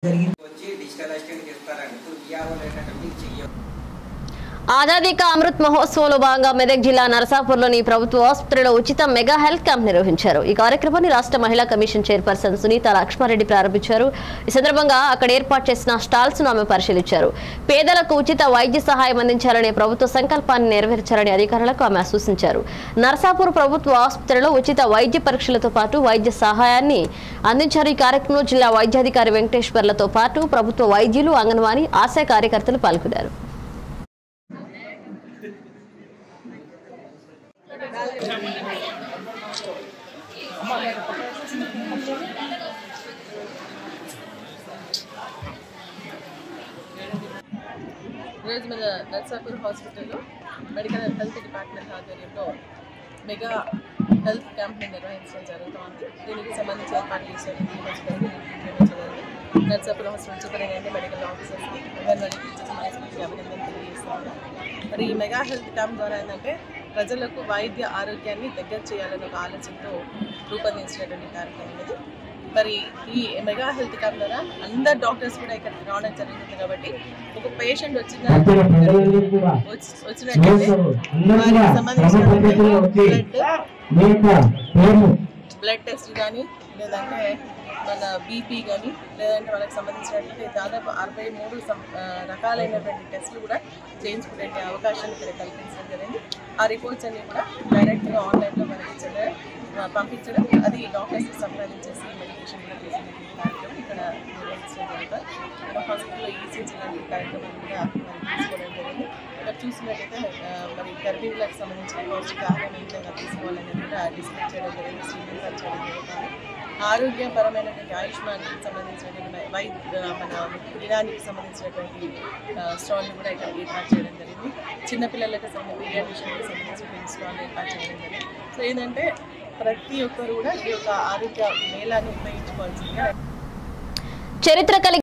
జరిగింది వచ్చి digital assistant ఇస్తారండి ఇప్పుడు విఆర్ఓ ఏంటంటే మీకు చెయ్య ఆజాదీ కా అమృత్ మహోత్సవంలో భాగంగా మెదక్ జిల్లా నరసాపూర్లోని ప్రభుత్వ ఆసుపత్రిలో ఉచిత మెగా హెల్త్ క్యాంప్ నిర్వహించారు ఈ కార్యక్రమాన్ని రాష్ట్ర మహిళా కమిషన్ చైర్పర్సన్ సునీత లక్ష్మారెడ్డి ప్రారంభించారు ఈ సందర్భంగా అక్కడ ఏర్పాటు చేసిన స్టాల్స్ ను ఆమె పరిశీలించారు పేదలకు ఉచిత వైద్య సహాయం అందించాలనే ప్రభుత్వ సంకల్పాన్ని నెరవేర్చాలని అధికారులకు ఆమె సూచించారు నరసాపూర్ ప్రభుత్వ ఆసుపత్రిలో ఉచిత వైద్య పరీక్షలతో పాటు వైద్య సహాయాన్ని అందించారు ఈ కార్యక్రమంలో జిల్లా వైద్యాధికారి వెంకటేశ్వర్లతో పాటు ప్రభుత్వ వైద్యులు అంగన్వాడీ ఆశా కార్యకర్తలు పాల్గొన్నారు ఈరోజు మన నర్సాపూర్ హాస్పిటల్లో మెడికల్ అండ్ హెల్త్ డిపార్ట్మెంట్ ఆధ్వర్యంలో మెగా హెల్త్ క్యాంప్ని నిర్వహించడం జరుగుతోంది దీనికి సంబంధించి ఏర్పాటు చేశారు ఈ రోజు జరిగి నిర్వహించడానికి నర్సాపూర్ హాస్పిటల్ సూపరింటెండెంట్ మెడికల్ ఆఫీసర్స్కి అంగన్వాడీ టీచర్స్ మనస్ఫూర్తిగా అభినందన తెలియజేస్తున్నాను మరి ఈ మెగా హెల్త్ క్యాంప్ ద్వారా ఏంటంటే ప్రజలకు వైద్య ఆరోగ్యాన్ని దగ్గర చేయాలనే ఒక ఆలోచనతో రూపొందించినటువంటి కార్యక్రమం ఇది మరి ఈ మెగా హెల్త్ క్యాంప్ ద్వారా అందరు డాక్టర్స్ కూడా ఇక్కడ రావడం జరుగుతుంది కాబట్టి ఒక పేషెంట్ వచ్చిన వచ్చి- వచ్చినట్లయితే వారికి సంబంధించినటువంటి బ్లడ్ బ్లడ్ టెస్ట్ కానీ లేదంటే మన బీపీ కానీ లేదంటే వాళ్ళకి సంబంధించినటువంటి దాదాపు అరవై మూడు సం- ఆ, రకాలైనటువంటి టెస్టులు కూడా చేయించుకునే అవకాశాన్ని ఇక్కడ కల్పించడం జరిగింది ఆ రిపోర్ట్స్ అన్ని కూడా డైరెక్ట్గా ఆన్లైన్లో మనకి చెంద- ఆ, పంపించడం అది డాక్టర్స్కి సంప్రదించేసి మెడికేషన్ కూడా తీసుకునే కార్యక్రమం ఇక్కడ నిర్వహించడం జరుగుతుంది మన హాస్పిటల్లో ఈసీజీ లాంటి కార్యక్రమం కూడా మరి తీసుకోవడం జరిగింది ఇక్కడ చూసినట్టయితే ఆ, మరి గర్భిణులకు సంబంధించిన పౌష్టికాహారం ఏ విధంగా తీసుకోవాలనేది కూడా డిస్ప్లే చేయడం జరిగింది స్క్రీనింగ్ చేయడం జరుగుతుంది ఆరోగ్యపరమైనటువంటి ఆయుష్మాన్కి సంబంధించినటువంటి వైద్య మన దినానికి సంబంధించినటువంటి స్టాల్ని కూడా ఇక్కడ ఏర్పాటు చేయడం జరిగింది చిన్నపిల్లలకు సంబంధించి పీడియాట్రిషన్కి సంబంధించినటువంటి స్టాల్ ఏర్పాటు చేయడం జరిగింది సో ఏంటంటే ప్రతి ఒక్కరు కూడా ఈ యొక్క ఆరోగ్య మేళాన్ని ఉపయోగించుకోవాల్సిందిగా చరిత్ర కలిగి